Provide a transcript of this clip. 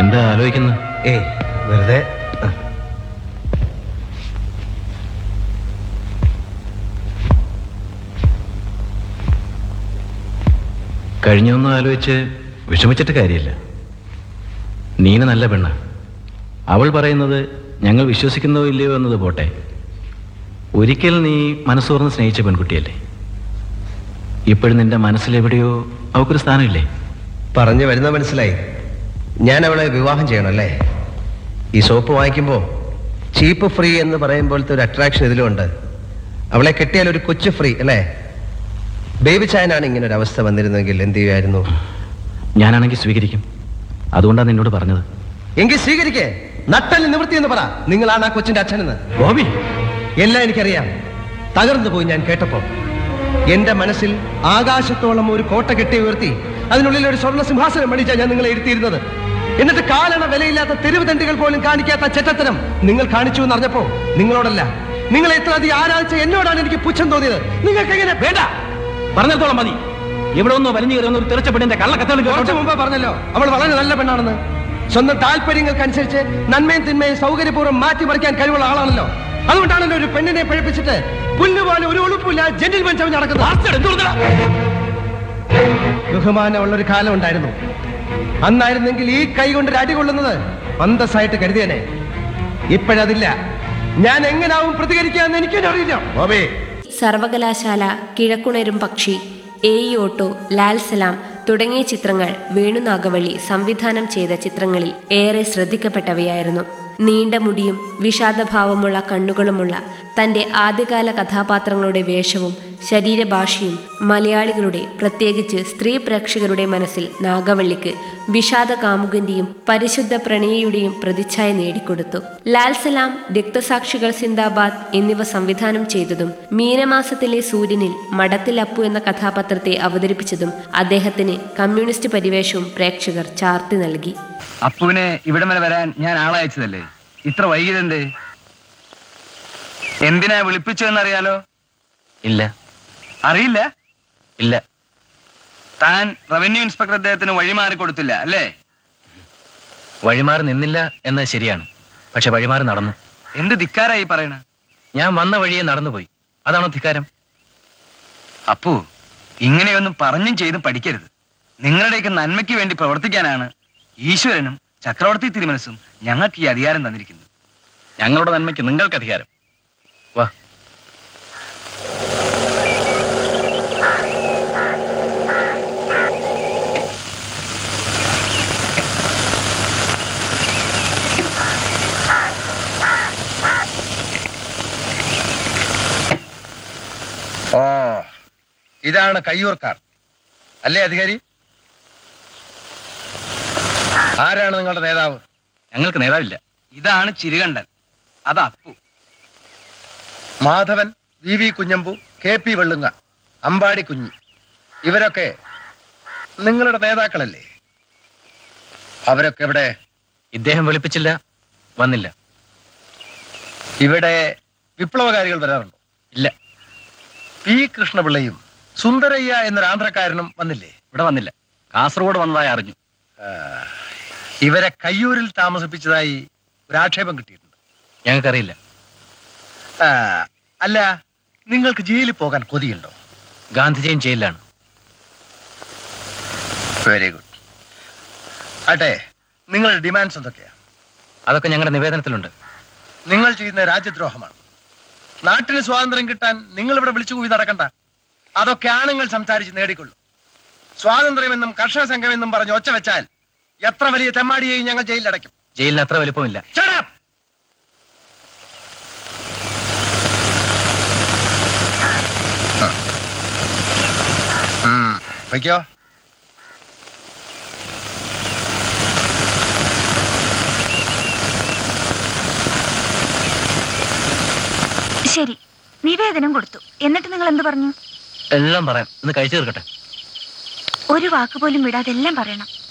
എന്താ ആലോചിക്കുന്നത് ഏയ് വെറുതെ ആ. കഴിഞ്ഞൊന്നും ആലോചിച്ച് വിഷമിച്ചിട്ട് കാര്യമില്ല നീന നല്ല പെണ്ണ അവൾ പറയുന്നത് ഞങ്ങൾ വിശ്വസിക്കുന്നോ ഇല്ലയോ എന്നത് പോട്ടെ ഒരിക്കൽ നീ മനസ്സോർന്ന് സ്നേഹിച്ച പെൺകുട്ടിയല്ലേ ഇപ്പോഴും നിന്റെ മനസ്സിലെവിടെയോ അവൾക്കൊരു സ്ഥാനമില്ലേ പറഞ്ഞു വരുന്ന മനസ്സിലായി ഞാൻ അവളെ വിവാഹം ചെയ്യണം അല്ലേ ഈ സോപ്പ് വാങ്ങിക്കുമ്പോൾ ചീപ്പ് ഫ്രീ എന്ന് പറയുമ്പോഴത്തെ ഒരു അട്രാക്ഷൻ ഇതിലുണ്ട് അവളെ കെട്ടിയാൽ ഒരു കൊച്ചു ഫ്രീ അല്ലേ ബേബി ചായനാണ് ഇങ്ങനെ ഒരു അവസ്ഥ വന്നിരുന്നെങ്കിൽ എന്ത് ചെയ്യുമായിരുന്നു ഞാനാണെങ്കിൽ സ്വീകരിക്കും അതുകൊണ്ടാണ് നിന്നോട് പറഞ്ഞത് എങ്കിൽ സ്വീകരിക്കേ നട്ടല് നിവൃത്തി എന്ന് പറ നിങ്ങളാണ് ആ കൊച്ചിന്റെ അച്ഛനെന്ന് ബോബി എല്ലാം എനിക്കറിയാം തകർന്നു പോയി ഞാൻ കേട്ടപ്പോ എന്റെ മനസ്സിൽ ആകാശത്തോളം ഒരു കോട്ട കെട്ടി ഉയർത്തി അതിനുള്ളിൽ ഒരു സ്വർണ്ണ സിംഹാസനം മണിച്ച ഞാൻ നിങ്ങളെ ഇരുത്തിയിരുന്നത് എന്നിട്ട് കാലണ വിലയില്ലാത്ത തെരുവ് തണ്ടികൾ പോലും കാണിക്കാത്ത ചെറ്റത്തരം നിങ്ങൾ കാണിച്ചു എന്ന് അറിഞ്ഞപ്പോ നിങ്ങളോടല്ല നിങ്ങളെ എത്ര അധികം ആരാധിച്ച എന്നോടാണ് എനിക്ക് പുച്ഛം തോന്നിയത് നിങ്ങൾക്ക് എങ്ങനെ വേണ്ട പറഞ്ഞിടത്തോളം മതി ഇവിടെ ഒന്നോ വലിഞ്ഞു കയറുന്ന ഒരു തെറിച്ച പെണ്ണിന്റെ കള്ള കുറച്ചു കത്തകൾ മുമ്പേ പറഞ്ഞല്ലോ അവൾ വളരെ നല്ല പെണ്ണാണെന്ന് സ്വന്തം താല്പര്യങ്ങൾക്കനുസരിച്ച് നന്മയും തിന്മയും സൗകര്യപൂർവ്വം മാറ്റിമറിക്കാൻ കഴിവുള്ള ആളാണല്ലോ അതുകൊണ്ടാണല്ലോ ഒരു പെണ്ണിനെ പഴിപ്പിച്ചിട്ട് പുല്ലുപോലെ ഒരു ഉളുപ്പില്ല ജെന്റിൽമെൻ ചവഞ്ഞ് നടക്കുന്നത് ബഹുമാനമുള്ള ഒരു കാലം ഉണ്ടായിരുന്നു അന്നായിരുന്നെങ്കിൽ ഈ കൈ കൊണ്ട് ഒരു അടി കൊള്ളുന്നത് അന്തസ്സായിട്ട് കരുതിയനെ ഇപ്പോഴതില്ല ഞാൻ എങ്ങനാവും പ്രതികരിക്കാന്ന് എനിക്കും അറിയില്ല ബോബേ സർവകലാശാല കിഴക്കുണരും പക്ഷി എ ഓട്ടോ ലാൽ സലാം തുടങ്ങിയ ചിത്രങ്ങൾ വേണുനാഗവള്ളി സംവിധാനം ചെയ്ത ചിത്രങ്ങളിൽ ഏറെ ശ്രദ്ധിക്കപ്പെട്ടവയായിരുന്നു നീണ്ട മുടിയും വിഷാദഭാവമുള്ള കണ്ണുകളുമുള്ള തന്റെ ആദ്യകാല കഥാപാത്രങ്ങളുടെ വേഷവും ശരീരഭാഷയും മലയാളികളുടെ പ്രത്യേകിച്ച് സ്ത്രീ പ്രേക്ഷകരുടെ മനസ്സിൽ നാഗവള്ളിക്ക് വിഷാദ കാമുകന്റെയും പരിശുദ്ധ പ്രണയിയുടെയും പ്രതിച്ഛായ നേടിക്കൊടുത്തു ലാൽ സലാം രക്തസാക്ഷികൾ സിന്ദാബാദ് എന്നിവ സംവിധാനം ചെയ്തതും മീനമാസത്തിലെ സൂര്യനിൽ മടത്തിൽ അപ്പു എന്ന കഥാപാത്രത്തെ അവതരിപ്പിച്ചതും അദ്ദേഹത്തിന് കമ്മ്യൂണിസ്റ്റ് പരിവേഷവും പ്രേക്ഷകർ ചാർത്തി നൽകി അപ്പുവിനെ ഇവിടം വരെ വരാൻ ഞാൻ ആളയച്ചതല്ലേ ഇത്ര വൈകിയതെന്തേ എന്തിനാ വിളിപ്പിച്ചതെന്നറിയാലോ ഇല്ല അറിയില്ല ഇല്ല താൻ റവന്യൂ ഇൻസ്പെക്ടർ അദ്ദേഹത്തിന് വഴിമാറി കൊടുത്തില്ല അല്ലേ വഴിമാറി നിന്നില്ല എന്നത് ശരിയാണ് പക്ഷെ വഴിമാറി നടന്നു എന്ത് ധിക്കാരായി പറയണ ഞാൻ വന്ന വഴിയെ നടന്നുപോയി അതാണോ ധിക്കാരം അപ്പു ഇങ്ങനെയൊന്നും പറഞ്ഞും ചെയ്തും പഠിക്കരുത് നിങ്ങളുടെയൊക്കെ നന്മയ്ക്ക് വേണ്ടി പ്രവർത്തിക്കാനാണ് ഈശ്വരനും ചക്രവർത്തി തിരുമനസും ഞങ്ങൾക്ക് ഈ അധികാരം തന്നിരിക്കുന്നത് ഞങ്ങളുടെ നന്മയ്ക്ക് നിങ്ങൾക്ക് അധികാരം വാ ഓ ഇതാണ് കയ്യൂർക്കാർ അല്ലേ അധികാരി ആരാണ് നിങ്ങളുടെ നേതാവ് ഞങ്ങൾക്ക് നേതാവില്ല ഇതാണ് ചിരുകണ്ടൻ അത് Appu Madhavan V V Kunhambu K P Vellunga Ambadi Kunhi ഇവരൊക്കെ നിങ്ങളുടെ നേതാക്കളല്ലേ അവരൊക്കെ ഇവിടെ ഇദ്ദേഹം വിളിപ്പിച്ചില്ല വന്നില്ല ഇവിടെ വിപ്ലവകാരികൾ വരാറുണ്ടോ ഇല്ല പി കൃഷ്ണപിള്ളയും സുന്ദരയ്യ എന്നൊരു ആന്ധ്രക്കാരനും വന്നില്ലേ ഇവിടെ വന്നില്ല കാസർഗോഡ് വന്നതായി അറിഞ്ഞു ആ, ഇവരെ കയ്യൂരിൽ താമസിപ്പിച്ചതായി ഒരു ആക്ഷേപം കിട്ടിയിട്ടുണ്ട് ഞങ്ങൾക്കറിയില്ല ആ, അല്ല നിങ്ങൾക്ക് ജയിലിൽ പോകാൻ കൊതിയുണ്ടോ ഗാന്ധിജയൻ ജയിലിലാണ് വെരി ഗുഡ് ആട്ടെ നിങ്ങളുടെ ഡിമാൻഡ്സ് എന്തൊക്കെയാ അതൊക്കെ ഞങ്ങളുടെ നിവേദനത്തിലുണ്ട് നിങ്ങൾ ചെയ്യുന്ന രാജ്യദ്രോഹമാണ് നാട്ടിന് സ്വാതന്ത്ര്യം കിട്ടാൻ നിങ്ങൾ ഇവിടെ വിളിച്ചു കൂവി നടക്കണ്ട അതൊക്കെ ആണുങ്ങൾ സംസാരിച്ച് നേടിക്കൊള്ളും സ്വാതന്ത്ര്യമെന്നും കർഷക സംഘമെന്നും പറഞ്ഞ് ഒച്ച വെച്ചാൽ എത്ര വലിയ തെമ്മാടിയെയും ഞങ്ങൾ ജയിലിലടയ്ക്കും ജയിലിന് അത്ര വലിപ്പമില്ല Shut up! ആ. ഉം. വയ്ക്കോ ശരി നിവേദനം കൊടുത്തു എന്നിട്ട് നിങ്ങൾ എന്ത് പറഞ്ഞു എല്ലാം പറയാം ഇന്ന് കഴിച്ചു തീർക്കട്ടെ ഒരു വാക്ക് പോലും വിടാതെ എല്ലാം പറയണം